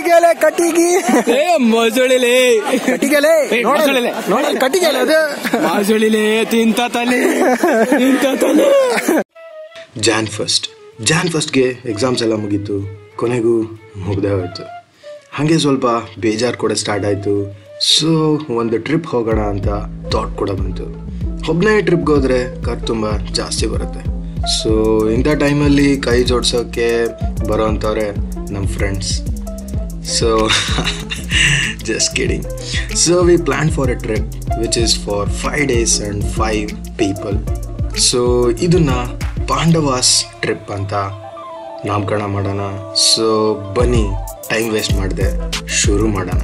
ಕಟ್ಟಿಗೆಲೆ ಕಟ್ಟಿಗಿ ಮೊಸಳಿಲೆ ಕಟ್ಟಿಗೆಲೆ ಏ, ನೋಡು, ಮೊಸಳೆಲೆ. ನೋಡು, ಕಟ್ಟಿಗೆಲೆ ಅದು ಮೊಸಳಿಲೆ ತಿಂತ ತಲೆ ತಿಂತ ತಲೆ ಜಾನ್ ಫಸ್ಟ್ ಜಾನ್ ಫಸ್ಟ್ಗೆ ಎಕ್ಸಾಮ್ಸ್ ಎಲ್ಲ ಮುಗೀತು ಕೊನೆಗೂ ಮುಗ್ದೇ ಹೋಯ್ತು ಹಾಗೆ ಸ್ವಲ್ಪ ಬೇಜಾರು ಕೂಡ ಸ್ಟಾರ್ಟ್ ಆಯಿತು ಸೊ ಒಂದು ಟ್ರಿಪ್ ಹೋಗೋಣ ಅಂತ ಥಾಟ್ ಕೂಡ ಬಂತು ಒಬ್ಬನೇ ಟ್ರಿಪ್ಗೆ ಹೋದರೆ ಖರ್ಚು ತುಂಬ ಜಾಸ್ತಿ ಬರುತ್ತೆ ಸೊ ಇಂಥ ಟೈಮಲ್ಲಿ ಕೈ ಜೋಡ್ಸೋಕ್ಕೆ ಬರೋ ಅಂಥವ್ರೆ ನಮ್ಮ friends so just kidding so we plan for a trip which is for five days and five people so ಇದನ್ನ ಪಾಂಡವಾಸ್ ಟ್ರಿಪ್ ಅಂತ ನಾಮಕರಣ ಮಾಡೋಣ ಸೊ ಬನ್ನಿ ಟೈಮ್ ವೇಸ್ಟ್ ಮಾಡದೆ ಶುರು ಮಾಡೋಣ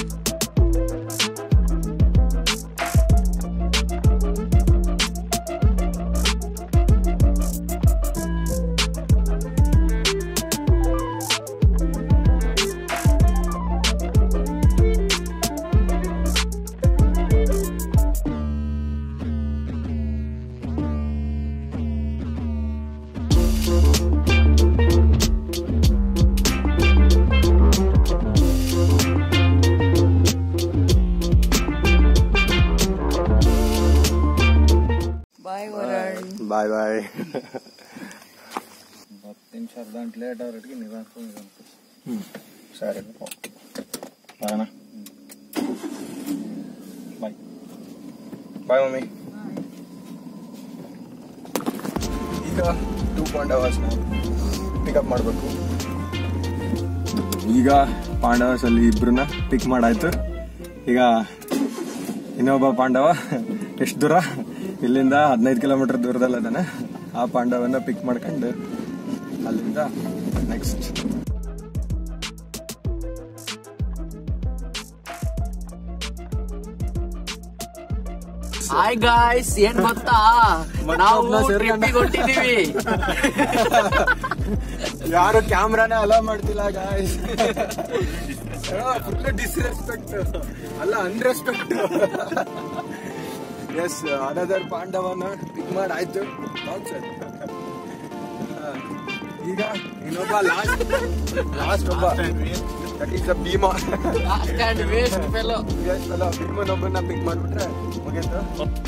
ಬಾಯ್ ವರಣ್ ಬಾಯ್ ಬಾಯ್ ನಿಮಿಷ ಅರ್ಧ ಗಂಟೆ ಲೇಟ್ ಅವ್ರಿಗೆ ನಿಧಾನ ಸರಿ ಬರೋಣ ಬಾಯ್ ಬಾಯ್ ಮಮ್ಮಿ ಈಗ ಟೂ ಪಾಂಡವಾಸ್ನ ಪಿಕಪ್ ಮಾಡಬೇಕು ಈಗ ಪಾಂಡವಾಸ್ ಅಲ್ಲಿ ಇಬ್ರನ್ನ ಪಿಕ್ ಮಾಡಾಯ್ತು ಈಗ ಇನ್ನೊಬ್ಬ ಪಾಂಡವ ಎಷ್ಟು ದೂರ ಇಲ್ಲಿಂದ ಹದಿನೈದು ಕಿಲೋಮೀಟರ್ ದೂರದಲ್ಲಿ ಅದಾನೆ ಆ ಪಾಂಡವನ್ನ ಪಿಕ್ ಮಾಡ್ಕೊಂಡು ಅಲ್ಲಿಂದ ನೆಕ್ಸ್ಟ್ ಹಾಯ್ ಗಾಯ್ಸ್ ಏನ್ ಗೊತ್ತಾ ನಾವು ಮತ್ತೊಬ್ನ ಸೇರ್ಕೊಂಡ. ಟ್ರಿಪ್ಪಿಗೆ ಹೊಟ್ಟಿದೀವಿ ಯಾರು ಕ್ಯಾಮ್ರಾನೇ ಅಲೋ ಮಾಡ್ತಿಲ್ಲ ಗಾಯ್ಸ್ ಫುಲ್ ಡಿಸ್ರೆಸ್ಪೆಕ್ಟ್ ಅಲ್ಲ ಅನ್ರೆಸ್ಪೆಕ್ಟ್ ಎಸ್ ಅನದರ್ ಪಾಂಡವನ ಪಿಕ್ ಮಾಡಿ ಆಯ್ತು ಈಗ ಇನ್ನೊಬ್ಬ ಲಾಸ್ಟ್ ಲಾಸ್ಟ್ ಒಬ್ಬ that is a Bheema waste fellow Yes, ಅಲ್ಲ ಭೀಮನೊಬ್ಬನ ಪಿಕ್ ಮಾಡ್ಬಿಟ್ರೆ ಮುಗೀತು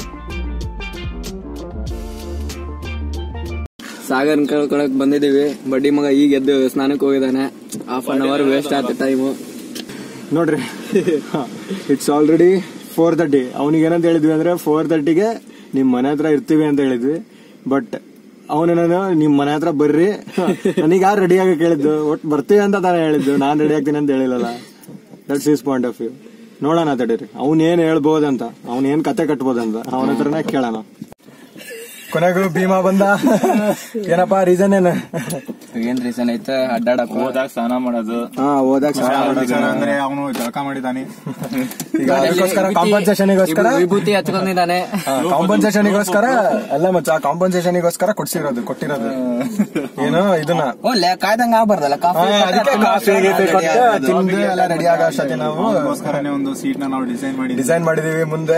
ಸಾಗರ್ ಕಳ್ಕೊಳಕ್ ಬಂದಿದೀವಿ ಬಡ್ಡಿ ಮಗ ಈಗ ಎದ್ದು ಸ್ನಾನಕ್ಕೆ ಹೋಗಿದ್ದಾನೆ ಹಾಫ್ ಅನ್ ಅವರ್ ವೇಸ್ಟ್ ಆಯ್ತು ಟೈಮು ನೋಡ್ರಿ ಇಟ್ಸ್ ಆಲ್ರೆಡಿ ಫೋರ್ ತರ್ಟಿ ಅವನಿಗೆ ಏನಂತ ಹೇಳಿದ್ವಿ ಅಂದ್ರೆ ಫೋರ್ ತರ್ಟಿಗೆ ನಿಮ್ ಮನೆ ಹತ್ರ ಇರ್ತೀವಿ ಅಂತ ಹೇಳಿದ್ವಿ ಬಟ್ ಅವನೇನ ನಿಮ್ ಮನೆ ಹತ್ರ ಬರ್ರಿ ನನಗೆ ಯಾರು ರೆಡಿ ಆಗಿ ಕೇಳಿದ್ದು ಒಟ್ ಬರ್ತೀವಿ ಅಂತ ತಾನೇ ಹೇಳಿದ್ದು ನಾನ್ ರೆಡಿ ಆಗ್ತೀನಿ ಅಂತ ಹೇಳಿಲ್ಲಲ್ಲ that's is point of view ನೋಡೋಣ ತಡೀರಿ ಅವ್ನ್ ಏನ್ ಹೇಳ್ಬೋದಂತ ಅವ್ನ್ ಏನ್ ಕತೆ ಕಟ್ಬೋದಂತ ಅವನ ಹತ್ರನೇ ಕೇಳೋಣ ಕೊನೆಗೂ ಭೀಮಾ ಬಂದ ಏನಪ್ಪಾ ರೀಸನ್ ಏನು ಏನ್ ರೀಸನ್ ಐತೆ ಅಡ್ಡಾಡಕ್ ಹೋದಾಗ ಸ್ನಾನ ಮಾಡೋದು ಹಾ ಹೋದಾಗ ಸ್ನಾನ ಮಾಡೋದು. ಅಂದ್ರೆ ಅವನು ಜಳಕ ಮಾಡಿದಾನೆ ಈಗ ಅದಕ್ಕೋಸ್ಕರ ಕಾಂಪನ್ಸೇಷನ್ಗೋಸ್ಕರ ವಿಭೂತಿ ಹಚ್ಕೊಂಡಿದ್ದಾನೆ ಕಾಂಪನ್ಸೇಷನ್ಗೋಸ್ಕರ ಅಲ್ಲ ಮಚ್ಚ ಕಾಂಪನ್ಸೇಷನ್ಗೋಸ್ಕರ ಕೊಡ್ಸಿರೋದು ಕೊಟ್ಟಿರೋದು ಏನು ಇದನ್ನ ಓ ಲೇ ಕಾಯ್ದಂಗ ಆಗ್ಬಾರ್ದಲ್ಲ ಹಾ, ಅದಕ್ಕೆ ಕಾಫಿ ಗೀಫಿ ಕೊಟ್ಟು ತಿಂದು ಎಲ್ಲ ರೆಡಿ ಆಗೋ ಅಷ್ಟೊತ್ತಿಗೆ ನಾವು ಅದಕ್ಕೋಸ್ಕರನೇ ಒಂದು ಸೀಟ್ ನ ನಾವು ಡಿಸೈನ್ ಮಾಡಿ ಡಿಸೈನ್ ಮಾಡಿದೀವಿ ಮುಂದೆ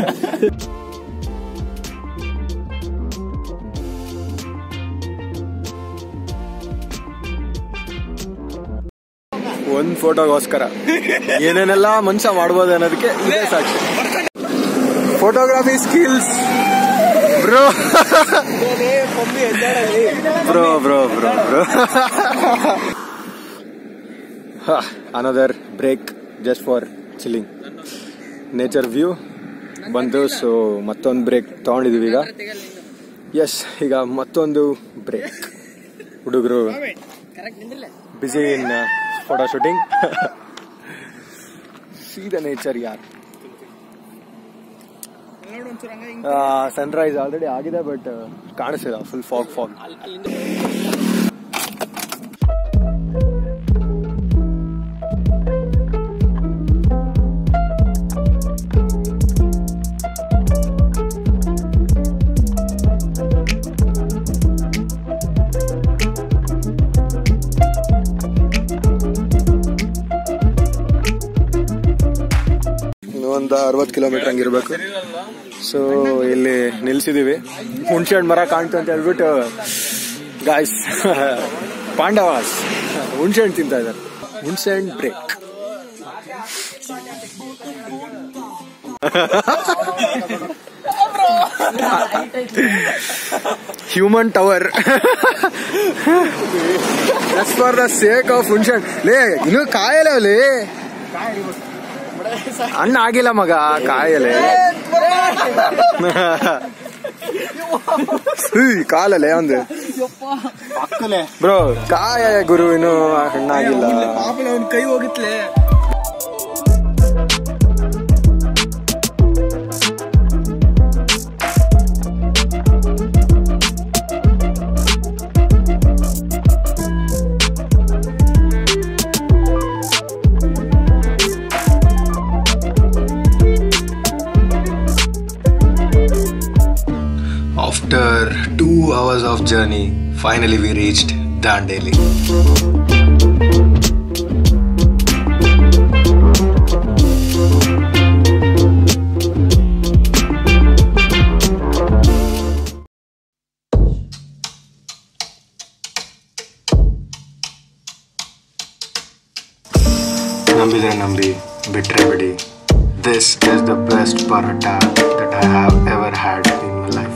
ಒಂದ್ ಫೋಟೋಗೋಸ್ಕರ ಏನೇನೆಲ್ಲ ಮನುಷ್ಯ ಮಾಡ್ಬೋದು ಅನ್ನೋದಕ್ಕೆ ಇದೇ ಸಾಕ್ಷಿ photography skills bro bro bro bro bro another break just for chilling nature view ಬಂತು ಸೊ ಮತ್ತೊಂದು ಬ್ರೇಕ್ ತಗೊಂಡಿದೀವಿ ಈಗ ಎಸ್ ಈಗ ಮತ್ತೊಂದು ಬ್ರೇಕ್ ಹುಡುಗರು busy in photo shooting see the nature ಯಾರ್ ಸನ್ರೈಸ್ ಆಲ್ರೆಡಿ ಆಗಿದೆ ಬಟ್ ಕಾಣಿಸ್ತಿಲ್ಲ ಫುಲ್ ಫಾಗ್ ಫಾಗ್ ಒಂದು ಅರವತ್ತು ಕಿಲೋಮೀಟರ್ ಹಂಗಿರ್ಬೇಕು ಸೊ ಇಲ್ಲಿ ನಿಲ್ಸಿದೀವಿ ಹುಣ್ಸೆ ಹಣ್ಣು ಮರ ಕಾಣ್ತು ಅಂತ ಹೇಳ್ಬಿಟ್ಟು ಗಾಯ್ಸ್ ಪಾಂಡವಾಸ್ ಹುಣ್ಸೆ ಹಣ್ಣು ತಿಂತಾ ಇದ್ದಾರೆ ಹುಣಸೆ ಹಣ್ಣು break human tower just for the sake of ಹುಣಸೆ ಹಣ್ಣು. ಲೇ ಇನ್ನು ಕಾಯಲ್ಲ ಲೇ ಹಣ್ಣು ಆಗಿಲ್ಲ ಮಗ ಕಾಯಲೆ ಕಾಲಲ್ಲೇ ಒಂದು ಪಕ್ಕಲೆ ಬ್ರೋ ಕಾಯ ಗುರು ಇನ್ನು ಹಣ್ಣಾಗಿಲ್ಲ ಅವ್ನ ಕೈ ಹೋಗಿತ್ಲೆ After two hours of journey, finally we reached Dandeli. ನಂಬಿದ್ರೆ ನಂಬಿ ಬಿಟ್ರೆ ಬಿಡಿ this is the best paratha that I have ever had in my life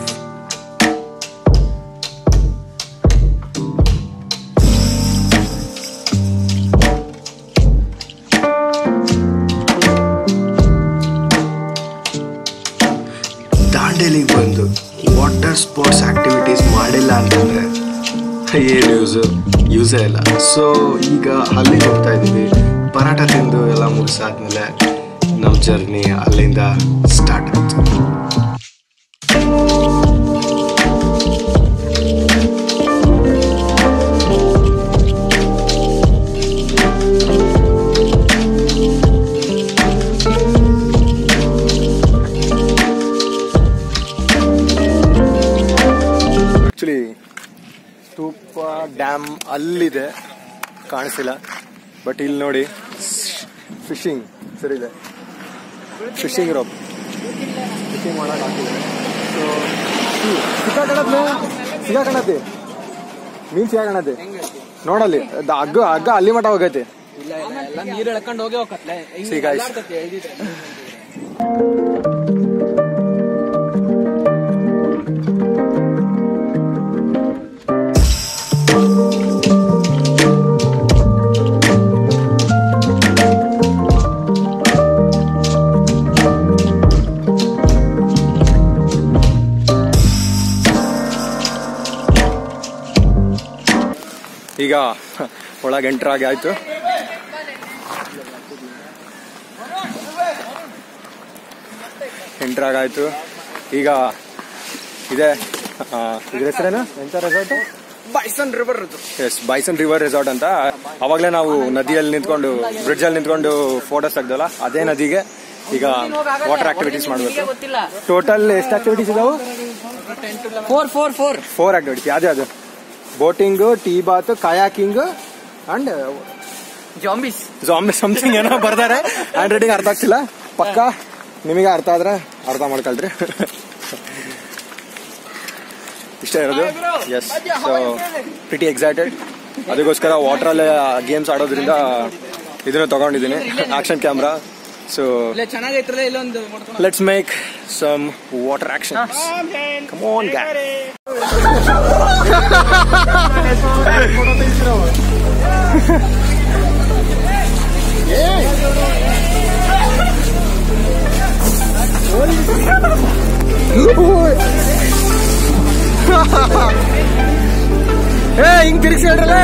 ದಾಂಡೇಲಿಗೆ ಬಂದು ವಾಟರ್ ಸ್ಪೋರ್ಟ್ಸ್ ಆಕ್ಟಿವಿಟೀಸ್ ಮಾಡಿಲ್ಲ ಅಂತಂದ್ರೆ ಏನು ಯೂಸು ಯೂಸೇ ಇಲ್ಲ ಸೊ ಈಗ ಅಲ್ಲಿಗೆ ಹೋಗ್ತಾ ಇದ್ದೀವಿ ಪರಾಟ ತಿಂದು ಎಲ್ಲ ಮುಗಿಸಾದ್ಮೇಲೆ ನಮ್ಮ ಜರ್ನಿ ಅಲ್ಲಿಂದ ಸ್ಟಾರ್ಟ್ ಆಯ್ತು ಆಕ್ಚುಲಿ ಸ್ತೂಪ ಡ್ಯಾಮ್ ಅಲ್ಲಿದೆ ಕಾಣಿಸಿಲ್ಲ ಬಟ್ ಇಲ್ಲಿ ನೋಡಿ ಫಿಶಿಂಗ್ ಸರಿ ಇದೆ ಫಿಶಿಂಗ್ ರೋಪ್ ಫಿಶಿಂಗ್ ಮಾಡಕ್ ಹಾಕಿದೆ ಸೊ ಸಿಕ್ಕಾಕಣತ್ತೆ ಸಿಕ್ಕಾಕಣತಿ ಮೀನ್ ಸಿಕ್ಕಾಕಣತಿ ನೋಡಲ್ಲಿ ಅದ್ ಹಗ್ಗ ಹಗ್ಗ ಅಲ್ಲಿ ಮಟ ಹೋಗೈತಿ ಇಲ್ಲ ಇಲ್ಲ ಎಲ್ಲ ನೀರ್ ಎಳ್ಕೊಂಡ್ ಹೋಗಿ ಹೋಗತ್ಲೆ See, guys. ಈಗ ಒಳಗೆ ಎಂಟ್ರ್ ಆಗಿ ಆಯ್ತು ಎಂಟ್ರ್ ಆಗಾಯ್ತು ಈಗ ಇದೆ ಆ, ಇದ್ರ ಹೆಸರೇನು ಎಂತ ರೆಸಾರ್ಟ್ ಬೈಸನ್ ರಿವರ್ ಅದು ಎಸ್ ಬೈಸನ್ ರಿವರ್ ರೆಸಾರ್ಟ್ ಅಂತ ಅವಾಗಲೇ ನಾವು ನದಿಯಲ್ಲಿ ನಿಂತ್ಕೊಂಡು ಬ್ರಿಡ್ಜ್ ಅಲ್ಲಿ ನಿಂತ್ಕೊಂಡು ಫೋಟೋಸ್ ತೆಗ್ದಲ್ಲ ಅದೇ ನದಿಗೆ ಈಗ ವಾಟರ್ ಆಕ್ಟಿವಿಟೀಸ್ ಮಾಡಬೇಕು ಗೊತ್ತಿಲ್ಲ ಟೋಟಲ್ ಎಷ್ಟು ಆಕ್ಟಿವಿಟೀಸ್ ಇದಾವು four four four four activities ಯಾವ್ದು ಅದು ಬೋಟಿಂಗ್ ಟೀ bath kayaking and zombies zombie something ಏನೋ ಬರ್ತಾರೆ ಹ್ಯಾಂಡ್ ರೈಟಿಂಗ್ ಅರ್ಥ ಆಗ್ತಿಲ್ಲ ಪಕ್ಕ ನಿಮಗೆ ಅರ್ಥ ಆದ್ರೆ ಅರ್ಥ ಮಾಡ್ಕೊಳ್ರಿ ಇಷ್ಟ ಇರೋದು ಎಸ್ ಸೊ ಪ್ರಿಟಿ ಎಕ್ಸೈಟೆಡ್ ಅದಕ್ಕೋಸ್ಕರ ವಾಟರ್ ಅಲ್ಲಿ ಗೇಮ್ಸ್ ಆಡೋದ್ರಿಂದ ಇದನ್ನ ತಗೊಂಡಿದ್ದೀನಿ ಆಕ್ಷನ್ ಕ್ಯಾಮ್ರಾ ಸೊ ಇಲ್ಲ ಚೆನ್ನಾಗೈತ್ರಲ್ಲ ಇಲ್ಲೊಂದು ಮಾಡ್ಕೊಂಡು let's make some water action come on ಏ ಹಿಂಗ್ ತಿರುಗಿಸಿ ಹೇಳ್ರಲ್ಲ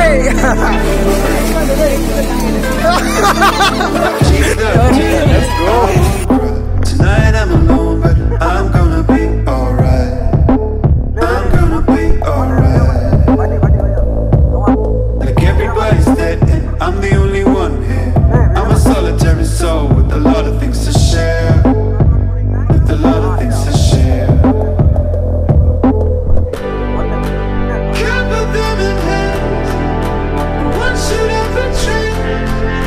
Tonight I'm alone, but I'm gonna be alright. I'm gonna be alright. Like everybody's dead, and I'm the only one here. I'm a solitary soul with a lot of things to share. With a lot of things to share. Can't put them in hands. One should have a train.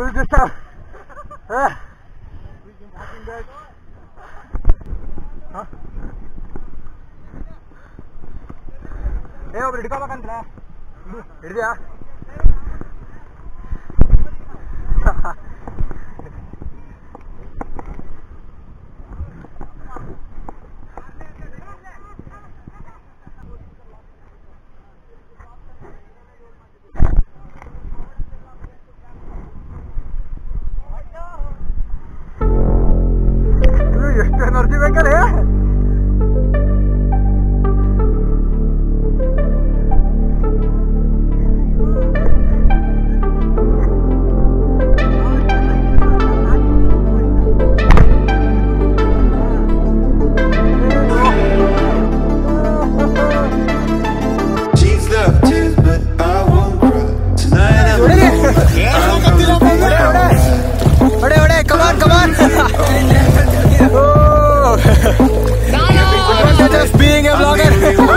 Who's this stuff? Ah. Huh? ಏ ಒಬ್ರು ಹಿಡ್ಕೋಬೇಕಂದ್ರೆ ಹಿಡಿದ್ಯಾ ಎಷ್ಟು energy ಬೇಕಲ್ಲ Jeans love tears, but I won't cry. Tonight I'm I'm gonna be ಹೊಡೆ ಹೊಡೆ come on come on being a blogger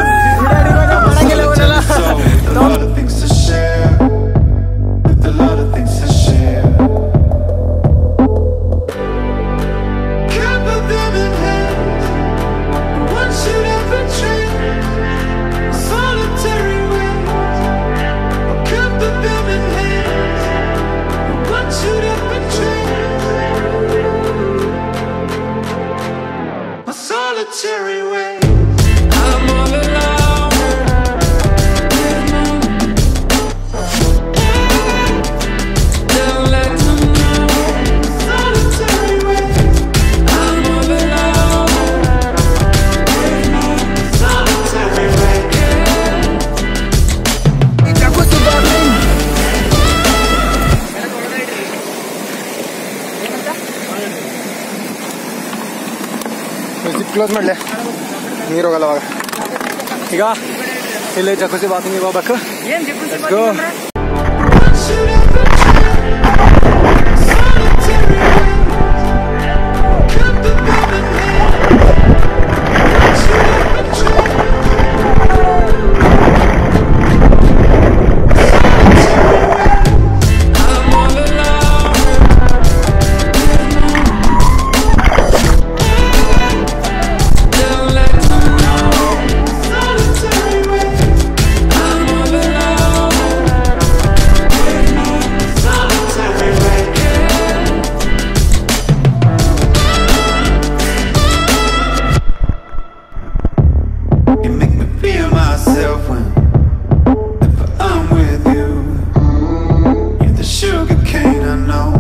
With a lot of things to share. With a lot of things to share. Can't put them in hand. One should ever change. Solitary ways. Can't put them in hand. One should ever change. A solitary way. I'm all alone. Don't let them know. Solitary way. I'm all alone. Solitary way. Close ಮಾಡ್ಲೆ ನೀರು ಹೋಗಲ್ಲ ಅವಾಗ ಈಗ ಇಲ್ಲಿ Jacuzzi ಬಾತ್ರೂಮಿಗೆ ಹೋಗ್ಬೇಕು ಏನ್ zip Let's go. One should ever change. Solitary way. Can't put them in hand. One should ever change. I'm all alone. Don't let them know. Solitary way. I'm all alone. Solitary way. You make me feel myself when if I'm with you. You're the sugar cane I know.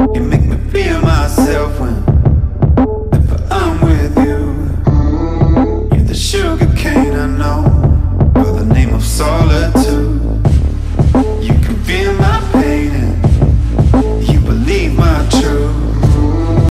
You make me